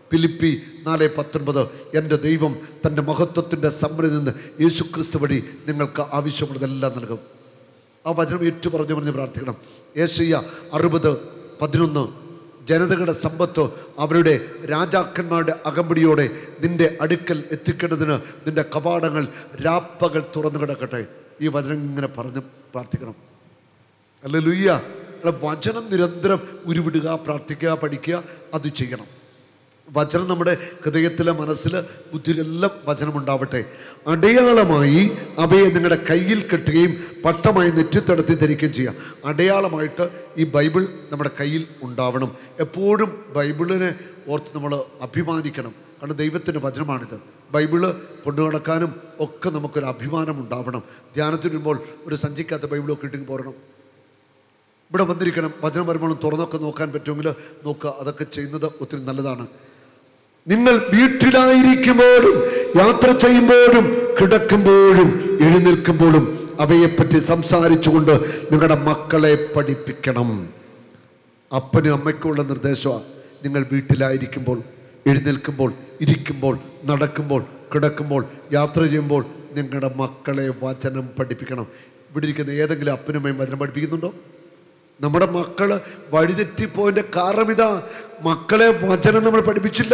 Philippi നാല് പത്തൊൻപത് എൻ്റെ ദൈവം തൻ്റെ മഹത്വത്തിൻ്റെ സമൃദ്ധി നിന്ന് യേശു ക്രിസ്തു വഴി നിങ്ങൾക്ക് ആവശ്യമുള്ളതെല്ലാം നൽകും ആ വചനം ഏറ്റു പറഞ്ഞു പറഞ്ഞ് പ്രാർത്ഥിക്കണം ഏഷ്യ അറുപത് പതിനൊന്ന് ജനതകളുടെ സമ്പത്ത് അവരുടെ രാജാക്കന്മാരുടെ അകമ്പടിയോടെ നിന്റെ അടുക്കൽ എത്തിക്കേണ്ടതിന് നിന്റെ കവാടങ്ങൾ രാപ്പകൽ തുറന്നു കിടക്കട്ടെ ഈ വചനം ഇങ്ങനെ പറഞ്ഞ് പ്രാർത്ഥിക്കണം അല്ല ലുയ്യ വചനം നിരന്തരം ഉരുവിടുക പ്രാർത്ഥിക്കുക പഠിക്കുക അത് ചെയ്യണം വചനം നമ്മുടെ ഹൃദയത്തിലെ മനസ്സിൽ ബുദ്ധിയിലെല്ലാം വചനം ഉണ്ടാവട്ടെ അടയാളമായി അവയെ നിങ്ങളുടെ കയ്യിൽ കെട്ടുകയും പട്ടമായി നെറ്റിത്തടത്തി ധരിക്കുകയും ചെയ്യുക അടയാളമായിട്ട് ഈ ബൈബിൾ നമ്മുടെ കയ്യിൽ ഉണ്ടാവണം എപ്പോഴും ബൈബിളിനെ ഓർത്ത് നമ്മൾ അഭിമാനിക്കണം കാരണം ദൈവത്തിൻ്റെ വചനമാണിത് ബൈബിള് കൊണ്ടു നടക്കാനും ഒക്കെ നമുക്കൊരു അഭിമാനം ഉണ്ടാവണം ധ്യാനത്തിന് വരുമ്പോൾ ഒരു സഞ്ചിക്കാത്ത ബൈബിളൊക്കെ ഇട്ടിട്ട് പോരണം ഇവിടെ വന്നിരിക്കണം വചനം വരുമ്പോൾ തുറന്നൊക്കെ നോക്കാൻ പറ്റുമെങ്കിൽ നോക്കുക അതൊക്കെ ചെയ്യുന്നത് ഒത്തിരി നല്ലതാണ് നിങ്ങൾ വീട്ടിലായിരിക്കുമ്പോഴും യാത്ര ചെയ്യുമ്പോഴും കിടക്കുമ്പോഴും എഴുന്നേൽക്കുമ്പോഴും അവയെപ്പറ്റി സംസാരിച്ചുകൊണ്ട് നിങ്ങളുടെ മക്കളെ പഠിപ്പിക്കണം അപ്പനും അമ്മയ്ക്കുള്ള നിർദ്ദേശമാണ് നിങ്ങൾ വീട്ടിലായിരിക്കുമ്പോൾ എഴുന്നേൽക്കുമ്പോൾ ഇരിക്കുമ്പോൾ നടക്കുമ്പോൾ കിടക്കുമ്പോൾ യാത്ര ചെയ്യുമ്പോൾ നിങ്ങളുടെ മക്കളെ വചനം പഠിപ്പിക്കണം ഇവിടെ ഇരിക്കുന്ന ഏതെങ്കിലും അപ്പനും അമ്മയും വചനം പഠിപ്പിക്കുന്നുണ്ടോ നമ്മുടെ മക്കള് വഴിതെറ്റിപ്പോയതിൻ്റെ കാരണം ഇതാ മക്കളെ വചനം നമ്മൾ പഠിപ്പിച്ചില്ല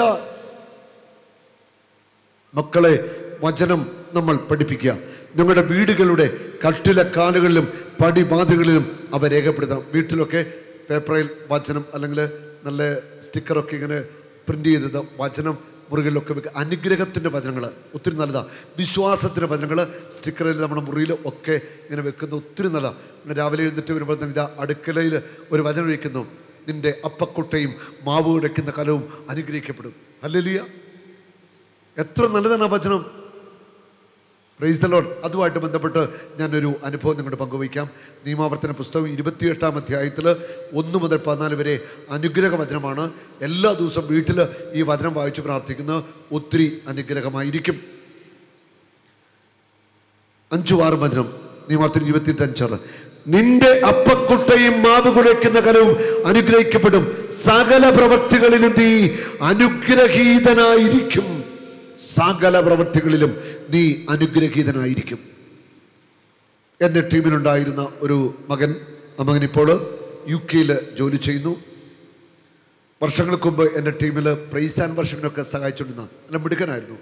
മക്കളെ വചനം നമ്മൾ പഠിപ്പിക്കുക നിങ്ങളുടെ വീടുകളുടെ കട്ടിലെ കാലുകളിലും പടിവാതികളിലും അവ രേഖപ്പെടുത്തണം വീട്ടിലൊക്കെ പേപ്പറിൽ വചനം അല്ലെങ്കിൽ നല്ല സ്റ്റിക്കറൊക്കെ ഇങ്ങനെ പ്രിൻ്റ് ചെയ്തത് വചനം മുറികളിലൊക്കെ വെക്കുക അനുഗ്രഹത്തിൻ്റെ വചനങ്ങൾ ഒത്തിരി നല്ലതാണ് വിശ്വാസത്തിൻ്റെ വചനങ്ങൾ സ്റ്റിക്കറിൽ നമ്മുടെ മുറിയിൽ ഒക്കെ ഇങ്ങനെ വെക്കുന്നത് ഒത്തിരി നല്ലതാണ് പിന്നെ രാവിലെ എഴുന്നിട്ട് വരുമ്പോൾ തന്നെ ഇതാ അടുക്കളയിൽ ഒരു വചനം വയ്ക്കുന്നു നിന്റെ അപ്പക്കുട്ടയും മാവ് ഉടയ്ക്കുന്ന കലവും അനുഗ്രഹിക്കപ്പെടും അല്ലെലിയ എത്ര നല്ലതാണ് ആ വചനം പ്രൈസ് ദ ലോഡ് അതുമായിട്ട് ബന്ധപ്പെട്ട് ഞാനൊരു അനുഭവം നിങ്ങളുടെ പങ്കുവയ്ക്കാം നിയമാവർത്തന പുസ്തകം ഇരുപത്തിയെട്ടാം അധ്യായത്തിൽ ഒന്ന് മുതൽ പതിനാല് വരെ അനുഗ്രഹ വചനമാണ് എല്ലാ ദിവസവും വീട്ടിൽ ഈ വചനം വായിച്ച് പ്രാർത്ഥിക്കുന്ന ഒത്തിരി അനുഗ്രഹമായിരിക്കും അഞ്ചു ആറ് വചനം നിയമാവർത്തനം ഇരുപത്തിയെട്ട് അഞ്ചാറ് നിന്റെ അപ്പക്കുട്ടയും മാവ് കുഴയ്ക്കുന്ന കലവും അനുഗ്രഹിക്കപ്പെടും സകല പ്രവൃത്തികളിലും നീ അനുഗ്രഹീതനായിരിക്കും സകല പ്രവൃത്തികളിലും നീ അനുഗ്രഹീതനായിരിക്കും എൻ്റെ ടീമിലുണ്ടായിരുന്ന ഒരു മകൻ ആ മകൻ ഇപ്പോൾ യു കെയിൽ ജോലി ചെയ്യുന്നു വർഷങ്ങൾക്ക് മുമ്പ് എൻ്റെ ടീമിൽ പ്രൈസ് ആൻഡ് വർഷത്തിനൊക്കെ സഹായിച്ചുകൊണ്ടിരുന്ന നല്ല മിടുക്കനായിരുന്നു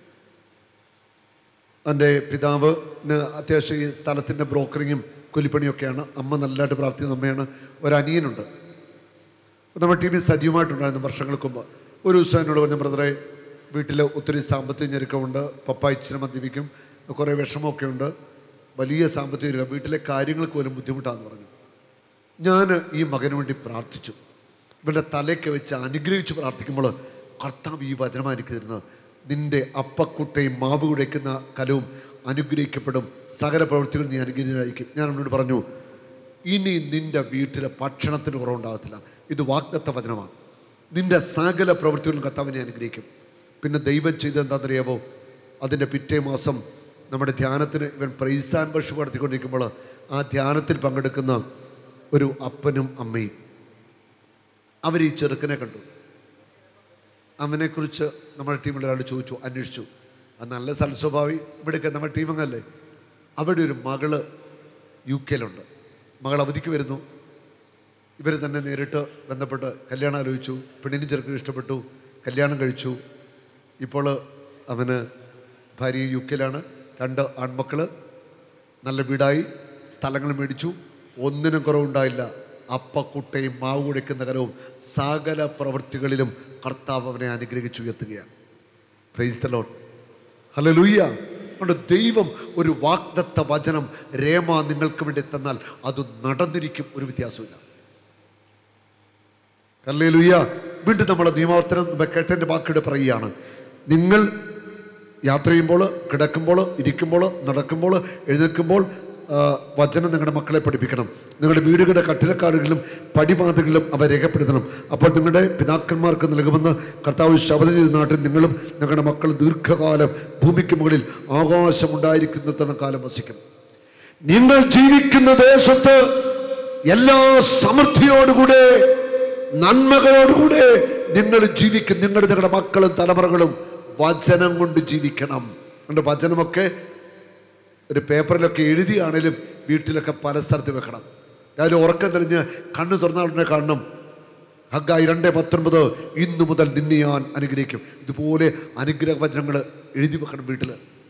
എൻ്റെ പിതാവിന് അത്യാവശ്യം ഈ സ്ഥലത്തിൻ്റെ ബ്രോക്കറിങ്ങും കൂലിപ്പണിയൊക്കെയാണ് അമ്മ നല്ലതായിട്ട് പ്രാർത്ഥിക്കുന്ന അമ്മയാണ് ഒരു അനിയനുണ്ട് നമ്മുടെ ടീമിൽ സജീവമായിട്ടുണ്ടായിരുന്നു വർഷങ്ങൾക്ക് മുമ്പ് ഒരു ദിവസം എന്നോട് പറഞ്ഞ ബ്രദറെ വീട്ടിൽ ഒത്തിരി സാമ്പത്തിക ഞെരുക്കമുണ്ട് പപ്പ ഇച്ചിരി മദ്യപിക്കും കുറേ വിഷമമൊക്കെ ഉണ്ട് വലിയ സാമ്പത്തിക ഞെരുക്കം വീട്ടിലെ കാര്യങ്ങൾക്ക് പോലും ബുദ്ധിമുട്ടാണെന്ന് പറഞ്ഞു ഞാൻ ഈ മകന് വേണ്ടി പ്രാർത്ഥിച്ചു ഇവരുടെ തലയ്ക്ക് വെച്ച് അനുഗ്രഹിച്ച് പ്രാർത്ഥിക്കുമ്പോൾ കർത്താവ് ഈ വചനമാണ് എനിക്ക് തരുന്നത് നിന്റെ അപ്പക്കുട്ടയും മാവ് കുടയ്ക്കുന്ന കലവും അനുഗ്രഹിക്കപ്പെടും സകല പ്രവൃത്തികൾ നീ അനുഗ്രഹിക്കും ഞാൻ അവനോട് പറഞ്ഞു ഇനി നിന്റെ വീട്ടിലെ ഭക്ഷണത്തിന് കുറവുണ്ടാകത്തില്ല ഇത് വാഗ്ദത്ത വചനമാണ് നിന്റെ സകല പ്രവൃത്തികളും കർത്താവിനെ അനുഗ്രഹിക്കും പിന്നെ ദൈവം ചെയ്ത് എന്താണെന്നറിയാവോ അതിൻ്റെ പിറ്റേ മാസം നമ്മുടെ ധ്യാനത്തിന് ഇവൻ പ്രൈസാൻ വർഷം നടത്തിക്കൊണ്ടിരിക്കുമ്പോൾ ആ ധ്യാനത്തിൽ പങ്കെടുക്കുന്ന ഒരു അപ്പനും അമ്മയും അവർ ഈ ചെറുക്കനെ കണ്ടു അവനെക്കുറിച്ച് നമ്മുടെ ടീമിൽ ഒരാൾ ചോദിച്ചു അന്വേഷിച്ചു അത് നല്ല സൽസ്വഭാവി ഇവിടെയൊക്കെ നമ്മുടെ ടീം അംഗമല്ലേ അവിടെ ഒരു മകള് യു കെയിലുണ്ട് മകൾ അവധിക്ക് വരുന്നു ഇവർ തന്നെ നേരിട്ട് ബന്ധപ്പെട്ട് കല്യാണം ആലോചിച്ചു പെണ്ണിന് ചെറുക്കിന് ഇഷ്ടപ്പെട്ടു കല്യാണം കഴിച്ചു ഇപ്പോൾ അവന് ഭാര്യ യു കെയിലാണ് രണ്ട് ആൺമക്കൾ നല്ല വീടായി സ്ഥലങ്ങൾ മേടിച്ചു ഒന്നിനും കുറവുണ്ടായില്ല അപ്പക്കുട്ടയും മാവ് കുടിക്കുന്ന കരവും സകല പ്രവൃത്തികളിലും കർത്താവ് അവനെ അനുഗ്രഹിച്ചു ഉയർത്തുകയാണ് പ്രൈസ് ദ ലോഡ് ഹലോ ലൂയ്യ അതുകൊണ്ട് ദൈവം ഒരു വാഗ്ദത്ത വചനം രേമ നിങ്ങൾക്ക് വേണ്ടി തന്നാൽ അത് നടന്നിരിക്കും ഒരു വ്യത്യാസമില്ല ഹല്ലേ ലൂയ്യ വീണ്ടും നമ്മൾ നിയമാവർത്തനം കേട്ടതിൻ്റെ വാക്കിയുടെ പറയുകയാണ് നിങ്ങൾ യാത്ര ചെയ്യുമ്പോൾ കിടക്കുമ്പോൾ ഇരിക്കുമ്പോൾ നടക്കുമ്പോൾ എഴുന്നേൽക്കുമ്പോൾ ആ, വചനം നിങ്ങളുടെ മക്കളെ പഠിപ്പിക്കണം നിങ്ങളുടെ വീടുകളുടെ കട്ടിലക്കാടുകളിലും പടിവാതികളിലും അവ രേഖപ്പെടുത്തണം അപ്പോൾ നിങ്ങളുടെ പിതാക്കന്മാർക്ക് നൽകുമെന്ന് കർത്താവ് ശബദം ചെയ്ത നാട്ടിൽ നിങ്ങളും നിങ്ങളുടെ മക്കൾ ദീർഘകാലം ഭൂമിക്ക് മുകളിൽ ആകാശമുണ്ടായിരിക്കുന്നത്ര കാലം വസിക്കും നിങ്ങൾ ജീവിക്കുന്ന ദേശത്ത് എല്ലാ സമൃദ്ധിയോടുകൂടെ നന്മകളോടുകൂടെ നിങ്ങൾ ജീവിക്കും നിങ്ങളുടെ നിങ്ങളുടെ മക്കളും തലമുറകളും വചനം കൊണ്ട് ജീവിക്കണം അതുകൊണ്ട് വചനമൊക്കെ ഒരു പേപ്പറിലൊക്കെ എഴുതിയാണേലും വീട്ടിലൊക്കെ പല സ്ഥലത്ത് വെക്കണം രാവിലെ ഉറക്കം തെളിഞ്ഞ് കണ്ണു തുറന്ന ഉടനെ കാണണം ഹഗ്ഗായി രണ്ട് പത്തൊൻപത് ഇന്നു മുതൽ നിന്നെ ഞാൻ അനുഗ്രഹിക്കും ഇതുപോലെ അനുഗ്രഹ വചനങ്ങൾ എഴുതി വെക്കണം വീട്ടിൽ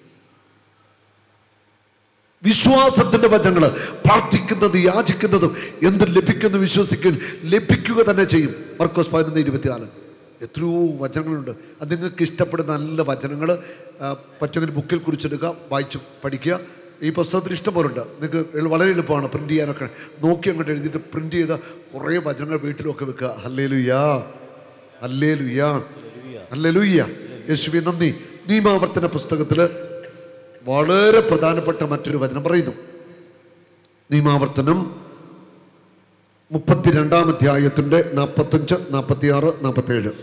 വിശ്വാസത്തിന്റെ വചനങ്ങൾ പ്രാർത്ഥിക്കുന്നത് യാചിക്കുന്നതും എന്ത് ലഭിക്കുന്നു വിശ്വസിക്കും ലഭിക്കുക തന്നെ ചെയ്യും മർക്കോസ് പതിനൊന്ന് ഇരുപത്തിനാല് എത്രയോ വചനങ്ങളുണ്ട് അത് നിങ്ങൾക്ക് ഇഷ്ടപ്പെടുന്ന നല്ല വചനങ്ങൾ പറ്റുമെങ്കിൽ ബുക്കിൽ കുറിച്ചെടുക്കുക വായിച്ച് പഠിക്കുക ഈ പുസ്തകത്തിൽ ഇഷ്ടംപോലുണ്ട് നിങ്ങൾക്ക് എളു- വളരെ എളുപ്പമാണ് പ്രിന്റ് ചെയ്യാനൊക്കെ നോക്കി അങ്ങോട്ട് എഴുതിയിട്ട് പ്രിന്റ് ചെയ്ത കുറേ വചനങ്ങൾ വീട്ടിലൊക്കെ വെക്കുക ഹല്ലേ ലുയ്യാ ഹല്ലേ ലുയ്യാ ഹല്ലേ ലുയ്യ യേശുവി നന്ദി നിയമാവർത്തന പുസ്തകത്തിൽ വളരെ പ്രധാനപ്പെട്ട മറ്റൊരു വചനം പറയുന്നു നിയമാവർത്തനം മുപ്പത്തിരണ്ടാം അധ്യായത്തിൻ്റെ നാൽപ്പത്തഞ്ച് നാൽപ്പത്തിയാറ് നാൽപ്പത്തേഴ്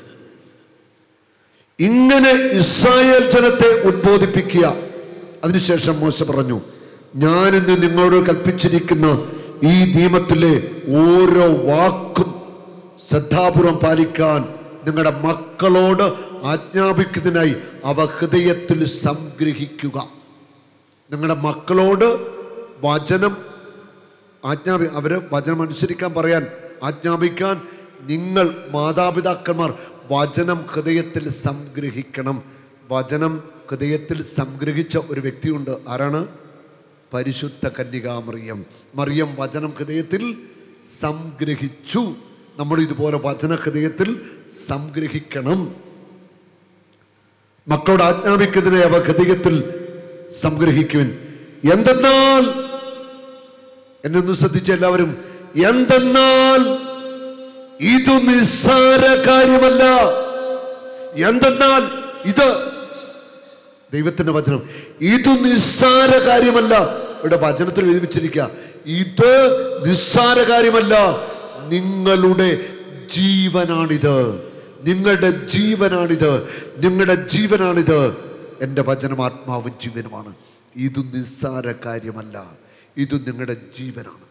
ഇങ്ങനെ ഇസ്രായേൽ ജനത്തെ ഉദ്ബോധിപ്പിക്കുക അതിനുശേഷം മോശ പറഞ്ഞു ഞാനിന്ന് നിങ്ങളോട് കൽപ്പിച്ചിരിക്കുന്ന ഈ നിയമത്തിലെ ഓരോ വാക്കും ശ്രദ്ധാപൂർവം പാലിക്കാൻ നിങ്ങളുടെ മക്കളോട് ആജ്ഞാപിക്കുന്നതിനായി അവ ഹൃദയത്തിൽ സംഗ്രഹിക്കുക നിങ്ങളുടെ മക്കളോട് വചനം ആജ്ഞാപി അവർ വചനം അനുസരിക്കാൻ പറയാൻ ആജ്ഞാപിക്കാൻ നിങ്ങൾ മാതാപിതാക്കന്മാർ വചനം ഹൃദയത്തിൽ സംഗ്രഹിക്കണം വചനം ഹൃദയത്തിൽ സംഗ്രഹിച്ച ഒരു വ്യക്തിയുണ്ട് ആരാണ് പരിശുദ്ധ കന്യകാ മറിയം മറിയം വചനം ഹൃദയത്തിൽ സംഗ്രഹിച്ചു നമ്മൾ ഇതുപോലെ വചന ഹൃദയത്തിൽ സംഗ്രഹിക്കണം മക്കളോട് ആജ്ഞാപിക്കുന്നതിനെ അവ ഹൃദയത്തിൽ സംഗ്രഹിക്കുവിൻ എന്തെന്നാൽ എന്നെ ഒന്ന് ശ്രദ്ധിച്ച എല്ലാവരും എന്തെന്നാൽ ഇത് നിസ്സാര കാര്യമല്ല എന്തെന്നാൽ ഇത് ദൈവത്തിന്റെ വചനം ഇത് നിസ്സാര കാര്യമല്ല ഇവിടെ വചനത്തിൽ എഴുതി വെച്ചിരിക്കുക ഇത് നിസ്സാര കാര്യമല്ല നിങ്ങളുടെ ജീവനാണിത് നിങ്ങളുടെ ജീവനാണിത് നിങ്ങളുടെ ജീവനാണിത് എൻ്റെ വചനം ആത്മാവും ജീവനുമാണ് ഇത് നിസ്സാര കാര്യമല്ല ഇത് നിങ്ങളുടെ ജീവനാണ്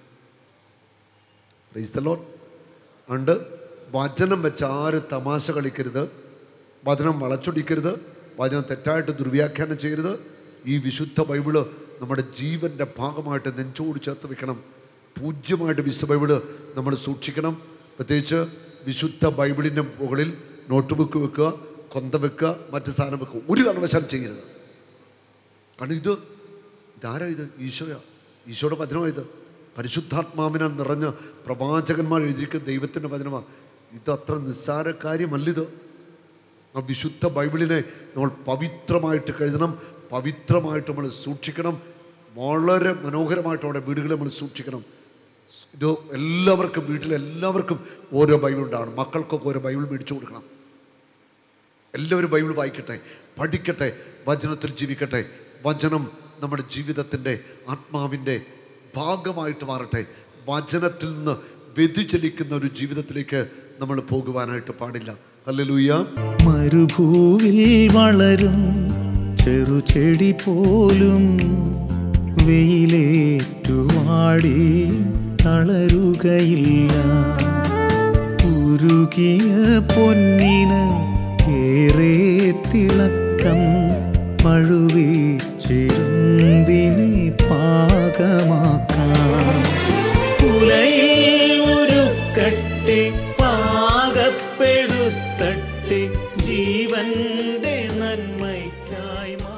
Praise the Lord. അതുകൊണ്ട് വചനം വെച്ച് ആരും തമാശ കളിക്കരുത് വചനം വളച്ചൊടിക്കരുത് വചനം തെറ്റായിട്ട് ദുർവ്യാഖ്യാനം ചെയ്യരുത് ഈ വിശുദ്ധ ബൈബിള് നമ്മുടെ ജീവൻ്റെ ഭാഗമായിട്ട് നെഞ്ചോട് ചേർത്ത് വെക്കണം പൂജ്യമായിട്ട് വിശുദ്ധ ബൈബിള് നമ്മൾ സൂക്ഷിക്കണം പ്രത്യേകിച്ച് വിശുദ്ധ ബൈബിളിൻ്റെ മുകളിൽ നോട്ട് ബുക്ക് വെക്കുക കൊന്ത വെക്കുക മറ്റ് സാധനം വെക്കുക ഒരു കാരണവശാലും ചെയ്യരുത് കാരണം ഇത് ഇതാരാ ഇത് ഈശോയാ ഈശോയുടെ വചനമാണ് ഇത് പരിശുദ്ധാത്മാവിനാൽ നിറഞ്ഞ പ്രവാചകന്മാർ എഴുതിയിരിക്കുന്ന ദൈവത്തിൻ്റെ വചനമാണ് ഇത് അത്ര നിസ്സാര കാര്യമല്ലിത് ആ വിശുദ്ധ ബൈബിളിനെ നമ്മൾ പവിത്രമായിട്ട് കഴുതണം പവിത്രമായിട്ട് നമ്മൾ സൂക്ഷിക്കണം വളരെ മനോഹരമായിട്ട് അവിടെ വീടുകളെ നമ്മൾ സൂക്ഷിക്കണം ഇത് എല്ലാവർക്കും വീട്ടിൽ എല്ലാവർക്കും ഓരോ ബൈബിൾ ഉണ്ടാവണം മക്കൾക്കൊക്കെ ഓരോ ബൈബിൾ മേടിച്ചു കൊടുക്കണം എല്ലാവരും ബൈബിൾ വായിക്കട്ടെ പഠിക്കട്ടെ വചനത്തിൽ ജീവിക്കട്ടെ വചനം നമ്മുടെ ജീവിതത്തിൻ്റെ ആത്മാവിൻ്റെ ഭാഗമായിട്ട് മാറട്ടെ വചനത്തിൽ നിന്ന് വ്യതിചലിക്കുന്ന ഒരു ജീവിതത്തിലേക്ക് നമ്മൾ പോകുവാനായിട്ട് പാടില്ല ഹല്ലേലൂയ മരുഭൂവിൽ വളരും ചെറുചെടി പോലും വെയിലേറ്റുവാടി തളരുകയില്ല ഉരുകിയ പൊന്നിന് ഏറെ തിളക്കം പഴുവീച്ചിരുമ്പിനെ പാകമാക്കാം ഉലയിൽ ഉരുക്കട്ടെ പാകപ്പെടുത്തട്ടെ ജീവന്റെ നന്മയ്ക്കായി മാ